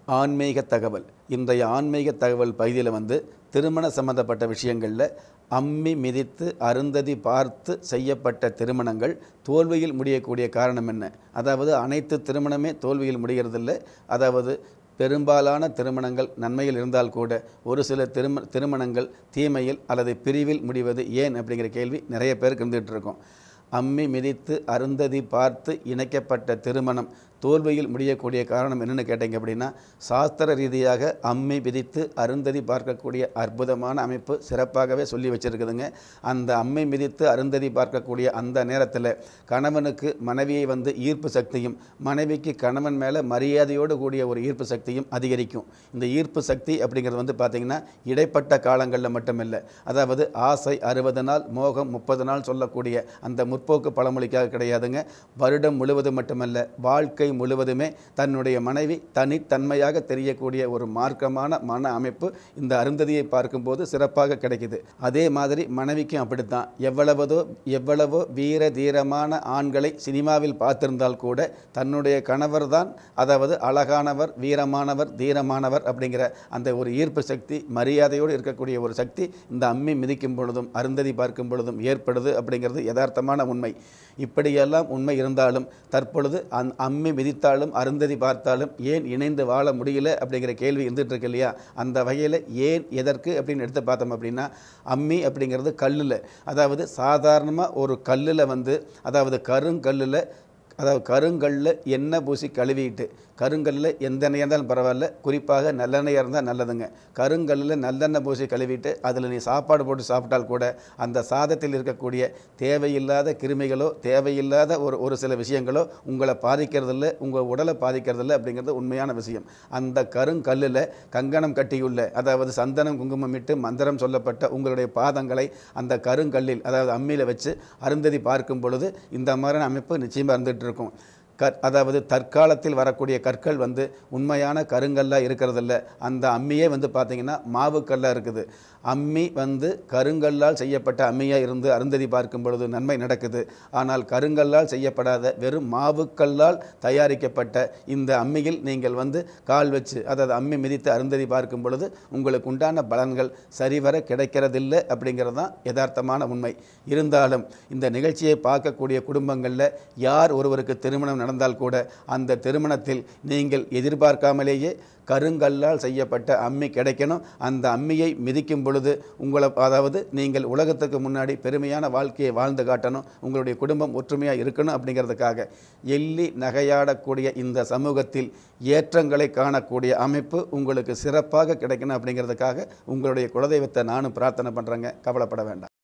ஆன்மீக தகவல் இன்றைய ஆன்மீக தகவல் பகுதியில் வந்து திருமண சம்பந்தப்பட்ட விஷயங்களில் அம்மி மிதித்து அருந்ததி பார்த்து செய்யப்பட்ட திருமணங்கள் தோல்வியில் முடியக்கூடிய காரணம் என்ன அதாவது அனைத்து திருமணமே தோல்வியில் முடிகிறதில்ல அதாவது பெரும்பாலான திருமணங்கள் நன்மையில் இருந்தால் கூட ஒரு சில திரும திருமணங்கள் தீமையில் அல்லது பிரிவில் முடிவது ஏன் அப்படிங்கிற கேள்வி நிறைய பேருக்கு இருந்துகிட்டு இருக்கும் அம்மி மிதித்து அருந்ததி பார்த்து இணைக்கப்பட்ட திருமணம் தோல்வியில் முடியக்கூடிய காரணம் என்னென்னு கேட்டீங்க அப்படின்னா சாஸ்திர ரீதியாக அம்மி விதித்து அருந்ததி பார்க்கக்கூடிய அற்புதமான அமைப்பு சிறப்பாகவே சொல்லி வச்சுருக்குதுங்க அந்த அம்மை மிதித்து அருந்ததி பார்க்கக்கூடிய அந்த நேரத்தில் கணவனுக்கு மனைவியை வந்து ஈர்ப்பு சக்தியும் மனைவிக்கு கணவன் மேலே மரியாதையோடு கூடிய ஒரு ஈர்ப்பு சக்தியும் அதிகரிக்கும் இந்த ஈர்ப்பு சக்தி அப்படிங்கிறது வந்து பார்த்திங்கன்னா இடைப்பட்ட காலங்களில் மட்டுமில்லை அதாவது ஆசை அறுபது நாள் மோகம் முப்பது நாள் சொல்லக்கூடிய அந்த முற்போக்கு பழமொழிக்காக கிடையாதுங்க வருடம் முழுவதும் மட்டுமல்ல வாழ்க்கை முழுவதுமே தன்னுடைய மனைவி தனித்தன்மையாக தெரியக்கூடிய ஒரு மார்க்கமான மன அமைப்பு இந்த அருந்ததியை பார்க்கும்போது சிறப்பாக கிடைக்குது அதே மாதிரி மனைவிக்கும் அப்படித்தான் எவ்வளவதோ எவ்வளவோ வீர தீரமான ஆண்களை சினிமாவில் பார்த்திருந்தால் கூட தன்னுடைய கணவர் தான் அதாவது அழகானவர் வீரமானவர் தீரமானவர் அப்படிங்கிற அந்த ஒரு ஈர்ப்பு சக்தி மரியாதையோடு இருக்கக்கூடிய ஒரு சக்தி இந்த அம்மி மிதிக்கும் பொழுதும் அருந்ததி பார்க்கும் பொழுதும் ஏற்படுது அப்படிங்கிறது யதார்த்தமான உண்மை இப்படியெல்லாம் உண்மை இருந்தாலும் தற்பொழுது அந் அம்மி மிதித்தாலும் அருந்ததி பார்த்தாலும் ஏன் இணைந்து வாழ முடியல அப்படிங்கிற கேள்வி இருந்துட்டு இருக்கு இல்லையா அந்த வகையில் ஏன் எதற்கு அப்படின்னு எடுத்து பார்த்தோம் அப்படின்னா அம்மி அப்படிங்கிறது கல்லில் அதாவது சாதாரணமாக ஒரு கல்லில் வந்து அதாவது கருங்கல்லில் அதாவது கருங்கல்லில் எண்ணெய் பூசி கழுவிட்டு கருங்கல்லில் எந்த எண்ணெயாக இருந்தாலும் பரவாயில்ல குறிப்பாக நல்லெண்ணெயாக இருந்தால் நல்லதுங்க கருங்கல்லில் நல்லெண்ணெய் பூசி கழுவிட்டு அதில் நீ சாப்பாடு போட்டு சாப்பிட்டால் கூட அந்த சாதத்தில் இருக்கக்கூடிய தேவையில்லாத கிருமிகளோ தேவையில்லாத ஒரு ஒரு சில விஷயங்களோ உங்களை பாதிக்கிறதில்ல உங்கள் உடலை பாதிக்கிறதில்ல அப்படிங்கிறது உண்மையான விஷயம் அந்த கருங்கல்லில் கங்கணம் கட்டியுள்ள அதாவது சந்தனம் குங்குமம் இட்டு மந்திரம் சொல்லப்பட்ட உங்களுடைய பாதங்களை அந்த கருங்கல்லில் அதாவது அம்மியில் வச்சு அருந்ததி பார்க்கும் பொழுது இந்த மாதிரியான அமைப்பு நிச்சயமாக இருந்துகிட்டு இருக்கும் கற் அதாவது தற்காலத்தில் வரக்கூடிய கற்கள் வந்து உண்மையான கருங்கல்லாக இருக்கிறதில்ல அந்த அம்மியே வந்து பார்த்திங்கன்னா மாவுக்கல்லாக இருக்குது அம்மி வந்து கருங்கல்லால் செய்யப்பட்ட அம்மியாக இருந்து அருந்ததி பார்க்கும் பொழுது நன்மை நடக்குது ஆனால் கருங்கல்லால் செய்யப்படாத வெறும் மாவுக்கல்லால் தயாரிக்கப்பட்ட இந்த அம்மியில் நீங்கள் வந்து கால் வச்சு அதாவது அம்மி மிதித்து அருந்ததி பார்க்கும் பொழுது உங்களுக்கு உண்டான பலன்கள் சரிவர கிடைக்கிறதில்லை அப்படிங்கிறது தான் யதார்த்தமான உண்மை இருந்தாலும் இந்த நிகழ்ச்சியை பார்க்கக்கூடிய குடும்பங்களில் யார் ஒருவருக்கு திருமணம் நடந்தால் கூட அந்த திருமணத்தில் நீங்கள் எதிர்பார்க்காமலேயே கருங்கல்லால் செய்யப்பட்ட அம்மி கிடைக்கணும் அந்த அம்மியை மிதிக்கும் பொழுது உங்களை அதாவது நீங்கள் உலகத்துக்கு முன்னாடி பெருமையான வாழ்க்கையை வாழ்ந்து காட்டணும் உங்களுடைய குடும்பம் ஒற்றுமையாக இருக்கணும் அப்படிங்கிறதுக்காக எள்ளி நகையாடக்கூடிய இந்த சமூகத்தில் ஏற்றங்களை காணக்கூடிய அமைப்பு உங்களுக்கு சிறப்பாக கிடைக்கணும் அப்படிங்கிறதுக்காக உங்களுடைய குலதெய்வத்தை நானும் பிரார்த்தனை பண்ணுறேங்க கவலைப்பட வேண்டாம்